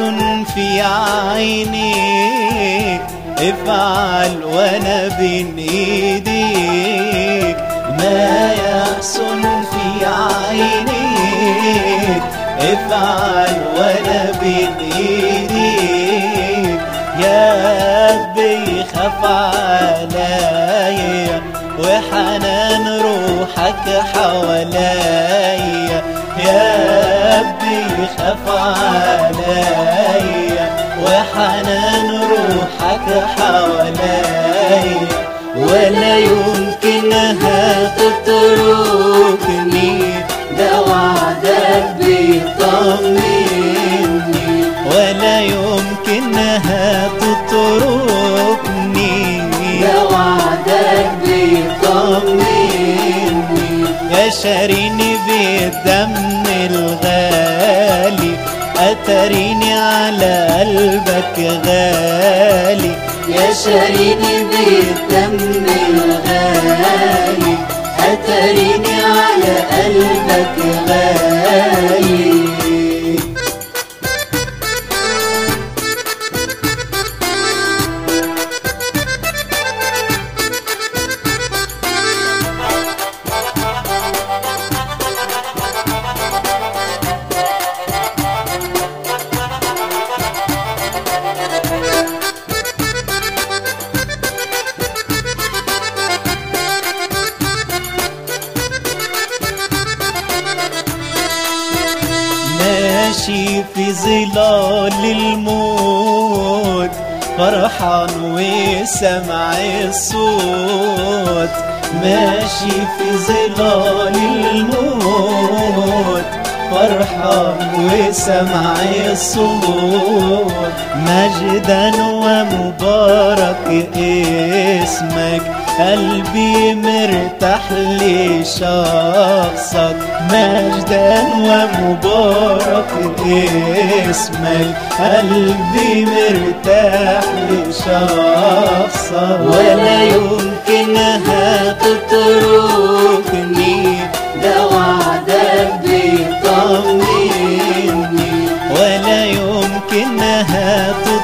في عينيك افعل وانا بين ايديك ما يحسن في عينيك افعل وانا بين ايديك يا ربي خاف عليا وحنان روحك حواليا يا ربي خاف عليا وحنان روحك حواليا ولا يمكنها تتركني ده وعدك بيطمني ولا يمكنها تتركني ده وعدك بيطمني يا شاريني بالدم الغالي أتريني على قلبك غالي يا شاريني بالدم الغالي أتريني على قلبك غالي ماشي في ظلال الموت فرحان وسمع الصوت ماشي في ظلال الموت فرحان وسمع الصوت مجدا ومبارك اسمك قلبي مرتاح لشخصك مجدا ومبارك اسمك قلبي مرتاح لشخصك ولا يمكنها تتركني ده وعدك بيطمني ولا يمكنها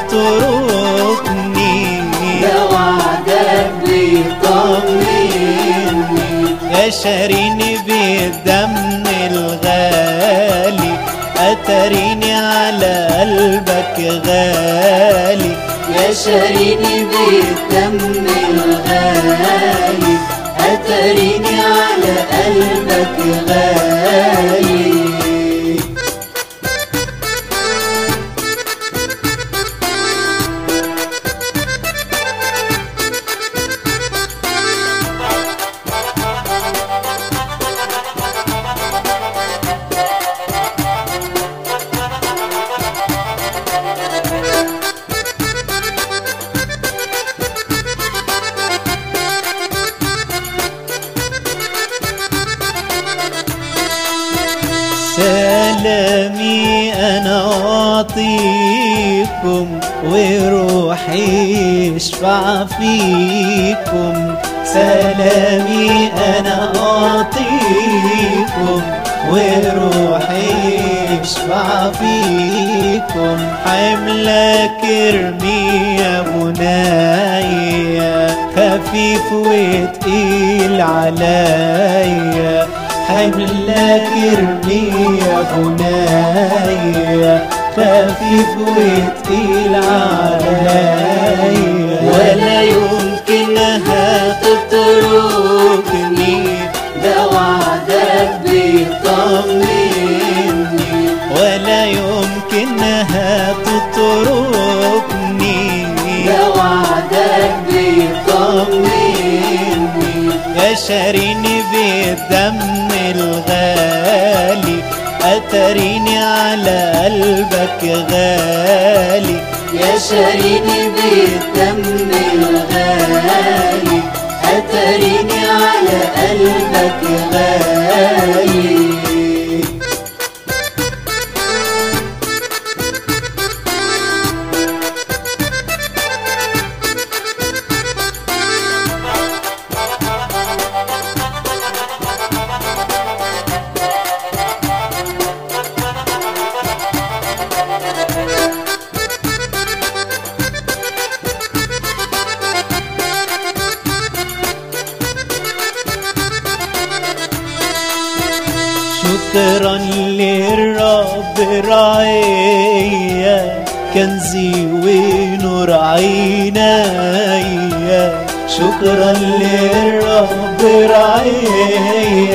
تتركني ده وعدك بيطمني يا شاريني بالدم الغالي أتريني على قلبك غالي يا شاريني بالدم الغالي أتريني على قلبك غالي سلامي أنا أعطيكم وروحي يشفع فيكم سلامي أنا أعطيكم وروحي يشفع فيكم حملك ارمي يا بنايا خفيف وتقيل عليا حملك ارمي يا بنايا خفيف وتقيل عليا ولا يمكنها تتركني ده وعدك بيطمني ولا يمكنها تتركني ده وعدك بيطمني يا شاريني بالدم الغالي أتريني على قلبك غالي يا شاريني بالدم الغالي أتريني على قلبك غالي شكرا للرب رعية كنزي ونور عيني شكرا للرب رعية